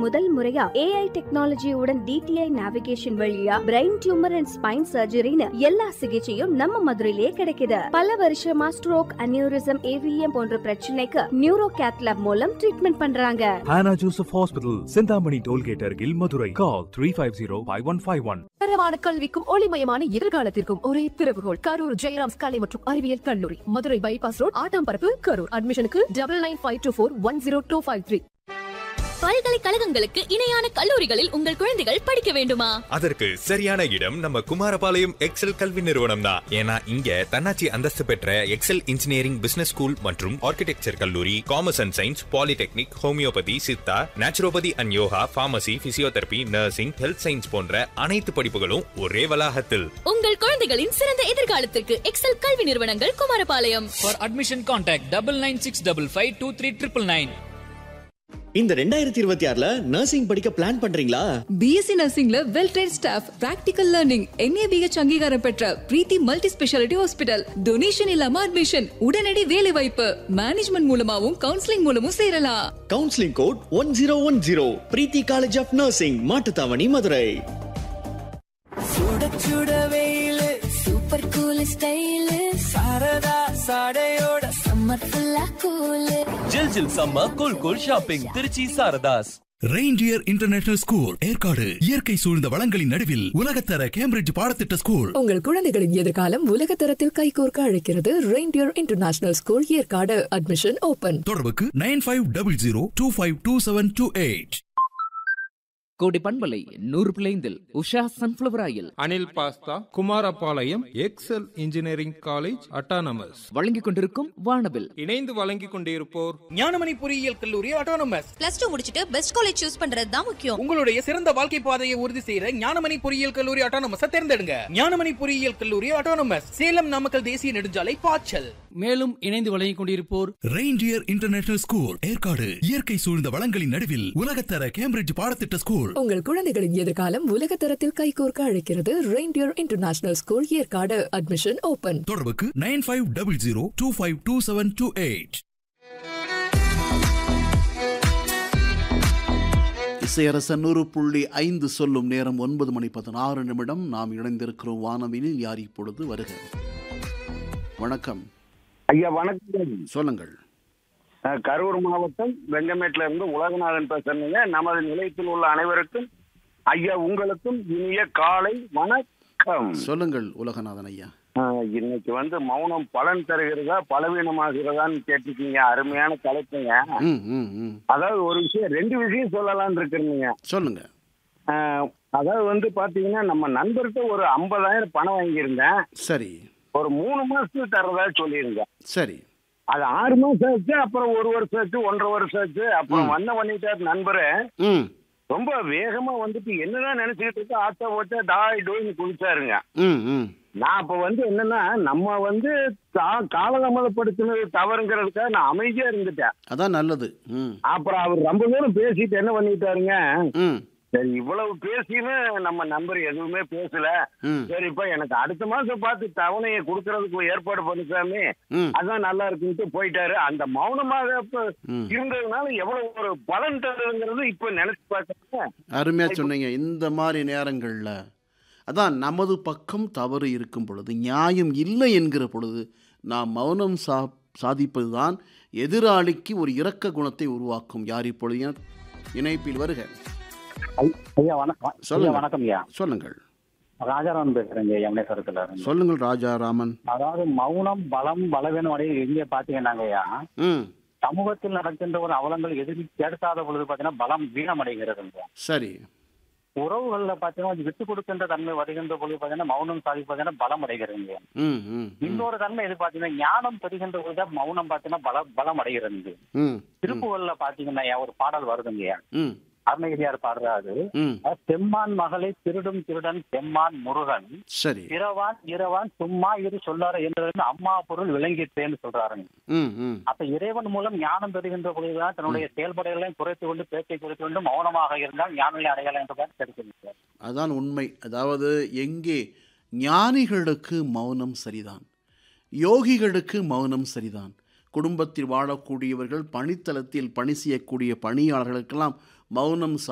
முதல் முறையா ஏஐ டெக்னாலஜியுடன் டிடிஐ நேவிகேஷன் வழியா பிரெயின் டியூமர் அண்ட் ஸ்பைன் சர்ஜரின்னு எல்லா சிகிச்சையும் நம்ம மதுரையிலே கிடைக்குது பல வருஷமா ஸ்ட்ரோக் அனியூரிசம் ஏவிஎம் போன்ற பிரச்சனைக்கு நியூரோ கேத்லாப் மூலம் ட்ரீட்மெண்ட் பண்றாங்க Hannah Joseph Hospital, Sindhamani Tollgate Argil, Madurai. Call 350-5151. தரமான கல்விக்கும் ஒளிமயமான எதிர்காலத்திற்கும் ஒரே திறவுகோல் கரூர் ஜெயராம்ஸ் கலை மற்றும் அறிவியல் கல்லூரி மதுரை பைபாஸ் ரோட் ஆட்டாம்பரப்பு கரூர் அட்மிஷனுக்கு double nine five two four one zero two five three பல்கலைக்கழகங்களுக்கு இணையான கல்லூரிகளில் உங்கள் குழந்தைகள் படிக்க வேண்டுமா அதற்கு சரியான இடம் நம்ம குமாரபாளையம் எக்ஸல் கல்வி நிறுவனம் தான் ஏன்னா இங்க தன்னாட்சி அந்தஸ்து பெற்ற எக்ஸல் இன்ஜினியரிங் பிசினஸ் ஸ்கூல் மற்றும் ஆர்கிடெக்சர் கல்லூரி commerce and science polytechnic homoeopathy Siddha naturopathy and yoga pharmacy physiotherapy nursing health science போன்ற அனைத்து படிப்புகளும் ஒரே வளாகத்தில் உங்கள் குழந்தைகளின் சிறந்த எதிர்காலத்திற்கு எக்ஸல் கல்வி நிறுவனங்கள் Kumarapalayam For admission, contact double nine six double five two three triple nine. இந்த ரெண்டாயிரத்தி இருபத்தி ஆறுல நர்சிங் படிக்க பிளான் பண்றீங்களா பிஎஸ்சி நர்சிங்ல well train staff practical learning NABH அங்கீகாரம் பெற்ற Preethi multi speciality hospital donation இல்லாம அட்மிஷன் உடனடி வேலை வாய்ப்பு மேனேஜ்மெண்ட் மூலமாவும் கவுன்சிலிங் மூலமும் சேரலாம் counselling code one zero one zero Preethi college of nursing Mattuthavani Madurai சுட சுட வெயிலு சூப்பர் கூல் ஸ்டைல் சாரதா சாடையோட சம்மர் ஃபுல்லா கூல் ஜில் ஜில் சம்ம cool cool shopping Trichy Saradhas Reindeer International School Yercaud இயற்கை சூழ்ந்த வளங்களின் நடுவில் உலகத்தர கேம்பிரிட்ஜ் பாடத்திட்ட ஸ்கூல் உங்கள் குழந்தைகளின் எதிர்காலம் உலக தரத்தில் கைகோர்க்க அழைக்கிறது Reindeer International School Yercaud admission open தொடர்புக்கு nine five double zero two five two seven two eight கோடி பண்பலை நூறு பிளைந்தில் Usha sunflower oil Anil pasta Kumarapalayam Excel engineering college autonomous வழங்கிக் கொண்டிருக்கும் வானவில் இணைந்து வழங்கிக் கொண்டிருப்போர் ஞானமணி பொறியியல் கல்லூரி ஆட்டோனமஸ் பிளஸ் டூ முடிச்சிட்டு பெஸ்ட் காலேஜ் சூஸ் பண்றது தான் முக்கியம் உங்களுடைய சிறந்த வாழ்க்கை பாதையை உறுதி செய்யற ஞானமணி பொறியியல் கல்லூரி ஆட்டோனமஸ் தேர்ந்தெடுங்க ஞானமணி பொறியியல் கல்லூரி ஆட்டோனமஸ் சேலம் நாமக்கல் தேசிய நெடுஞ்சாலை பாய்ச்சல் மேலும் இணைந்து வழங்கிக் கொண்டிருப்போர் ரெயின்டியர் இன்டர்நேஷனல் ஸ்கூல் ஏற்காடு இயற்கை சூழ்ந்த வளங்களின் நடுவில் உலகத்தர கேம்பிரிட்ஜ் பாடத்திட்ட ஸ்கூல் உங்கள் குழந்தைகளின் எதிர்காலம் உலக தரத்தில் கைகோர்க்க அழைக்கிறது Reindeer International School Yercaud admission open தொடர்புக்கு nine five double zero two five two seven two eight Isaiyarasan நூறு புள்ளி ஐந்து சொல்லும் நேரம் ஒன்பது மணி பதினாறு நிமிடம் நாம் இணைந்திருக்கிறோம் வானவினில் யார் இப்பொழுது வருக வணக்கம் ஐயா வணக்கம் சொல்லுங்கள் அஹ், கரூர் மாவட்டம் வெங்கமேட்ல இருந்து உலகநாதன் பேசுறீங்க நமது நிலையத்தில் உள்ள அனைவருக்கும் ஐயா உங்களுக்கும் இனிய காலை வணக்கம் சொல்லுங்கள் உலகநாதன் ஐயா அஹ், இன்னைக்கு வந்து மௌனம் பலன் தருகிறதா பலவீனமாகிறதான்னு கேட்டிருக்கீங்க அருமையான தலைப்புங்க ம் ம் ம் அதாவது ஒரு விஷயம் ரெண்டு விஷயம் சொல்லலாம்னு இருக்கிறீங்க சொல்லுங்க அஹ், அதாவது வந்து பாத்தீங்கன்னா நம்ம நண்பர்கிட்ட ஒரு ஐம்பதாயிரம் பணம் வாங்கியிருந்தேன் சரி ஒரு மூணு மாசத்துக்கு தர்றதா சொல்லியிருந்தேன் சரி அது ஆறு மாசம் ஆச்சு அப்புறம் ஒரு வருஷம் ஆச்சு ஒன்றரை வருஷம் ஆச்சு அப்புறம் ம். வந்த பண்ணிட்டார் நண்பரு ம் ரொம்ப வேகமா வந்துட்டு என்னதான் நினைச்சுக்கிட்டு இருக்க ஆத்த ஓட்ட டாய் டோய்னு குளிச்சாருங்க ம் ம் நான் அப்ப வந்து என்னன்னா நம்ம வந்து கா- காலதாமதப்படுத்தினது தவறுங்கிறதுக்காக நான் அமைதியா இருந்துட்டேன் அதான் நல்லது ம் அப்புறம் அவர் ரொம்ப தூரம் பேசிட்டு என்ன பண்ணிட்டாருங்க ம் சரி இவ்வளவு பேசியுமே நம்ம நம்பர் எதுவுமே பேசல ம் சரிப்பா எனக்கு அடுத்த மாசம் பார்த்து தவணையை கொடுக்கறதுக்கு ஏற்பாடு பண்ணிசாமி ம் அதான் நல்லா இருக்குன்ட்டு போயிட்டாரு அந்த மௌனமாக இப்ப ம். இருந்ததுனால எவ்வளவு ஒரு பலன் தருதுங்கிறது இப்ப நினைச்சு பார்க்கறேன் அருமையா சொன்னீங்க இந்த மாதிரி நேரங்களில் அதான் நமது பக்கம் தவறு இருக்கும் பொழுது நியாயம் இல்லை என்கிற பொழுது நாம் மௌனம் சா சாதிப்பது தான் எதிராளிக்கு ஒரு இரக்க குணத்தை உருவாக்கும் யார் இப்பொழுது இணைப்பில் வருக ஐயா வணக்கம் சொல்லுங்க. வணக்கம் ஐயா சொல்லுங்கள் ராஜாராமன் பேசுறேங்க யமுனேஸ்வரத்துல இருந்து சொல்லுங்கள் ராஜாராமன் அதாவது மௌனம் பலம் பலவீனம் அடைய எங்க பாத்தீங்கன்னாங்க ஐயா ம் சமூகத்தில் நடக்கின்ற ஒரு அவலங்கள் எதிர்த்து கேட்காத பொழுது பாத்தீங்கன்னா பலம் வீணம் அடைகிறது சரி உறவுகள்ல பாத்தீங்கன்னா விட்டு கொடுக்கின்ற தன்மை வருகின்ற பொழுது பாத்தீங்கன்னா மௌனம் சாதிப்பதுன்னா பலம் அடைகிறது ம் ம் ம், இன்னொரு தன்மை எது பாத்தீங்கன்னா ஞானம் பெறுகின்ற பொழுது மௌனம் பாத்தீங்கன்னா பல பலம் அடைகிறது ம் திருப்புகள்ல பாத்தீங்கன்னா ஐயா, ஒரு பாடல் வருதுங்க ம் அருணகிரியார் பாடுறாரு ம் செம்மான் மகளை திருடும் திருடன் செம்மான் முருகன் சரி இரவான் இரவான் சும்மா இரு சொல்லார என்று அம்மா பொருள் விளங்கிட்டேன்னு சொல்றாருங்க ம் ம் அப்ப இறைவன் மூலம் ஞானம் பெறுகின்ற பொழுதுதான் தன்னுடைய செயல்பாடுகளையும் குறைத்து கொண்டு பேச்சை குறைத்து கொண்டு மௌனமாக இருந்தால் ஞானநிலை அடையலாம் என்றுதான் கிடைக்கிறது சார் அதான் உண்மை அதாவது எங்கே ஞானிகளுக்கு மௌனம் சரிதான் யோகிகளுக்கு மௌனம் சரிதான் குடும்பத்தில் வாழக்கூடியவர்கள் பணித்தளத்தில் பணி செய்யக்கூடிய பணியாளர்களுக்கெல்லாம் மௌனம்